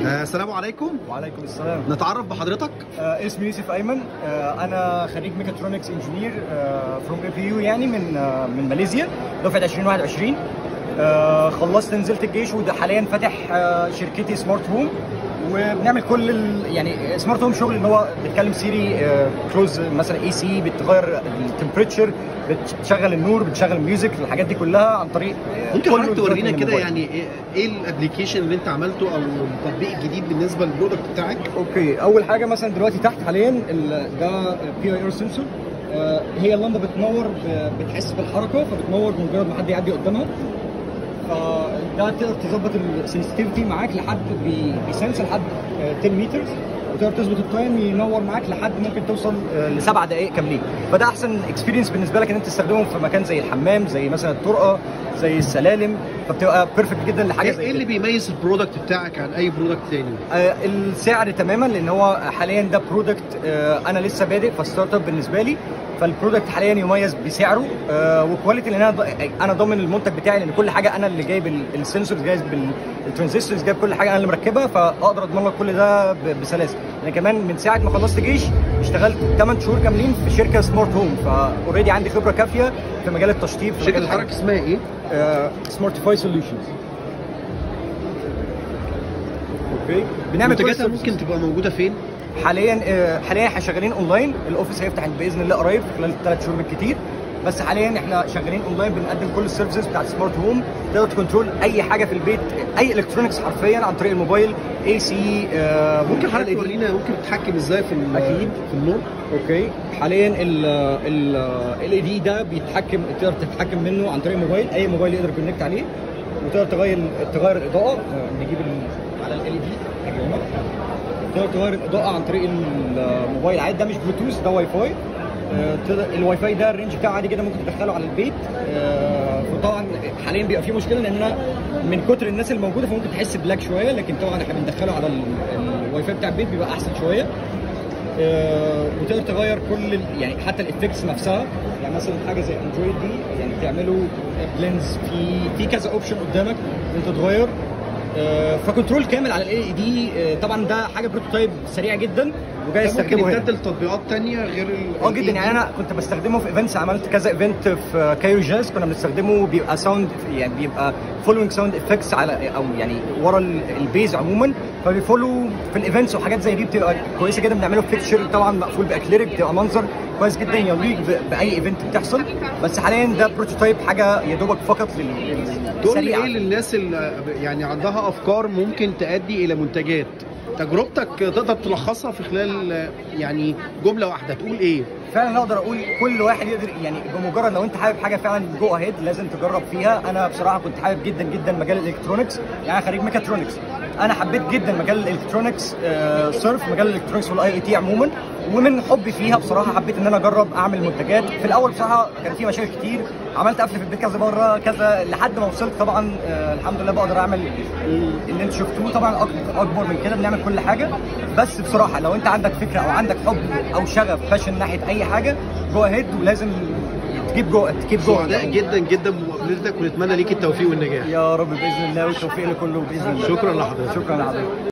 آه، السلام عليكم وعليكم السلام نتعرف بحضرتك آه اسمي يوسف ايمن آه انا خريج ميكاترونكس انجينير فروم اي بي يو يعني من آه من ماليزيا دفعه 2021 آه خلصت نزلت الجيش وده حاليا فاتح آه شركتي سمارت هوم وبنعمل كل ال... يعني سمارت هوم شغل ان هو بتكلم سيري آه كلوز مثلا اي سي بتغير التمبريتشر بتشغل النور بتشغل الميوزك الحاجات دي كلها عن طريق آه ممكن كله حضرتك تورينا من كده الموبايل. يعني ايه إيه الابلكيشن اللي انت عملته او التطبيق الجديد بالنسبه للبرودكت بتاعك اوكي اول حاجه مثلا دلوقتي تحت حاليا ال- ده بي اي ار سنسور هي اللمبه بتنور ب- بتحس بالحركه فبتنور بمجرد ما حد يعدي قدامها فده تقدر تظبط السنسيتيفيتي معاك لحد بي- بيسنس لحد آه، 10 متر وتقدر تظبط التايم ينور معاك لحد ممكن توصل آه، لسبع دقائق كاملين فده احسن اكسبيرينس بالنسبه لك ان انت تستخدمه في مكان زي الحمام زي مثلا الطرقه زي السلالم فبتبقى بيرفكت جدا لحاجه ايه زي إيه اللي كده. بيميز البرودكت بتاعك عن اي برودكت تاني آه، السعر تماما لان هو حاليا ده برودكت انا لسه بادئ فستارت اب بالنسبه لي فالبرودكت حاليا يميز بسعره آه، وكواليتي لان انا ض- انا ضامن المنتج بتاعي لان كل حاجه انا اللي جايب ال- السنسورز جايب الترانزستورز جايب كل حاجه انا اللي مركبها فاقدر اضمن لك كل ده ب- بسلاسه انا كمان من ساعه ما خلصت جيش اشتغلت 8 شهور كاملين في شركه سمارت هوم فاوريدي عندي خبره كافيه في مجال التشطيب في شركه مجال حضرتك اسمها ايه؟ سمارتيفاي سوليوشنز اوكي بنعمل كل منتجاتها السيرفيسز. ممكن تبقى موجوده فين؟ حاليا آه، حاليا احنا شغالين اونلاين الاوفيس هيفتح باذن الله قريب خلال ثلاث شهور بالكتير بس حاليا احنا شغالين اونلاين بنقدم كل السيرفيسز بتاعت سمارت هوم تقدر تكنترول اي حاجه في البيت اي الكترونكس حرفيا عن طريق الموبايل اي سي ممكن حضرتك تورينا ممكن تتحكم ازاي في ال- أكيد. في النور؟ اوكي حاليا ال ال ال اي دي ده بيتحكم تقدر تتحكم منه عن طريق الموبايل اي موبايل يقدر كونكت عليه وتقدر تغير تغير الاضاءه آه، نجيب ال- على ال ال دي تقدر تغير الاضاءه عن طريق الموبايل عادي ده مش بلوتوث ده واي فاي آه، تقدر الواي فاي ده الرينج بتاعه عادي جدا ممكن تدخله على البيت آه، وطبعا حاليا بيبقى في مشكله لان انا من كتر الناس الموجوده فممكن تحس بلاك شويه لكن طبعا احنا بندخله على ال- الواي فاي بتاع البيت بيبقى احسن شويه آه، وتقدر تغير كل ال- يعني حتى الافكتس نفسها يعني مثلا حاجه زي اندرويد دي يعني تعملوا بلينز في في كذا اوبشن قدامك ان انت تغير آه، فكنترول كامل على الاي دي طبعا ده حاجه بروتوتايب سريع جدا وجاي ممكن استخدمه هنا يتبدل تطبيقات تانية غير ال اه جدا يعني انا كنت بستخدمه في ايفنتس عملت كذا ايفنت في كايرو جاز كنا بنستخدمه بيبقى ساوند يعني بيبقى فولوينج ساوند افكتس على او يعني ورا ال- البيز عموما فبيفولو في الايفنتس وحاجات زي دي بتبقى كويسه جدا بنعمله في بيكتشر طبعا مقفول باكليريك بتبقى منظر كويس جدا يليق ب- باي ايفنت بتحصل بس حاليا ده بروتوتايب حاجه يا دوبك فقط لل تقول لي سريعة. ايه للناس اللي يعني عندها افكار ممكن تؤدي الى منتجات تجربتك تقدر تلخصها في خلال يعني جمله واحده تقول ايه فعلا اقدر اقول كل واحد يقدر يعني بمجرد لو انت حابب حاجه فعلا جو اهيد لازم تجرب فيها انا بصراحه كنت حابب جدا جدا مجال الالكترونكس يعني أنا خريج ميكاترونكس انا حبيت جدا مجال الالكترونكس آه صرف مجال الالكترونكس والاي اي تي عموما ومن حبي فيها بصراحه حبيت ان انا اجرب اعمل منتجات في الاول بصراحه كان في مشاكل كتير عملت قفل في البيت كذا مره كذا لحد ما وصلت طبعا آه الحمد لله بقدر اعمل ال- اللي انتوا شفتوه طبعا أك- اكبر من كده بنعمل كل حاجه بس بصراحه لو انت عندك فكره او عندك حب او شغف باشن ناحيه اي حاجه جو اهيد ولازم تجيب جو تجيب جو سعداء جدا جدا بمقابلتك ونتمنى ليك التوفيق والنجاح يا رب باذن الله والتوفيق لكله باذن الله شكرا لحضرتك شكرا لحضرتك